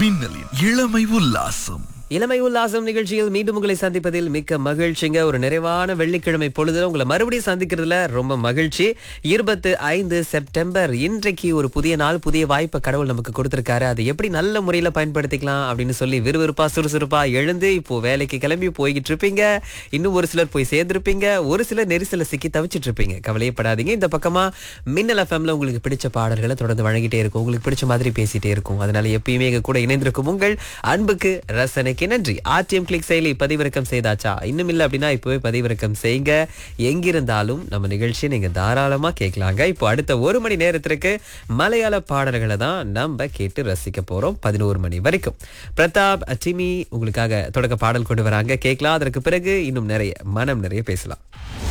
மின்னலின் இளமை உல்லாசம் இளமை உல்லாசம் நிகழ்ச்சியில் மீண்டும் உங்களை சந்திப்பதில் மிக்க மகிழ்ச்சிங்க ஒரு நிறைவான வெள்ளிக்கிழமை பொழுதுல உங்களை மறுபடியும் சந்திக்கிறதுல ரொம்ப மகிழ்ச்சி இருபத்து ஐந்து செப்டம்பர் இன்றைக்கு ஒரு புதிய நாள் புதிய வாய்ப்பை கடவுள் நமக்கு கொடுத்திருக்காரு அதை எப்படி நல்ல முறையில பயன்படுத்திக்கலாம் அப்படின்னு சொல்லி விறுவிறுப்பா சுறுசுறுப்பா எழுந்து இப்போ வேலைக்கு கிளம்பி போய்கிட்டு இருப்பீங்க இன்னும் ஒரு சிலர் போய் சேர்ந்திருப்பீங்க ஒரு சிலர் நெரிசல சிக்கி தவிச்சிட்டு இருப்பீங்க கவலையப்படாதீங்க இந்த பக்கமா மின்னல் எஃப்எம்ல உங்களுக்கு பிடிச்ச பாடல்களை தொடர்ந்து வழங்கிட்டே இருக்கும் உங்களுக்கு பிடிச்ச மாதிரி பேசிட்டே இருக்கும் அதனால எப்பயுமே எங்க கூட இணைந்திருக்கும் உங்கள் அன்புக்கு ரசனைக்கு நன்றி ஆர்டிஎம் கிளிக் செயலி பதிவிறக்கம் செய்தாச்சா இன்னும் இல்லை அப்படின்னா இப்பவே பதிவிறக்கம் செய்யுங்க எங்கிருந்தாலும் நம்ம நிகழ்ச்சியை நீங்க தாராளமா கேட்கலாங்க இப்போ அடுத்த ஒரு மணி நேரத்திற்கு மலையாள பாடல்களை தான் நம்ம கேட்டு ரசிக்க போறோம் பதினோரு மணி வரைக்கும் பிரதாப் டிமி உங்களுக்காக தொடக்க பாடல் கொண்டு வராங்க கேட்கலாம் அதற்கு பிறகு இன்னும் நிறைய மனம் நிறைய பேசலாம்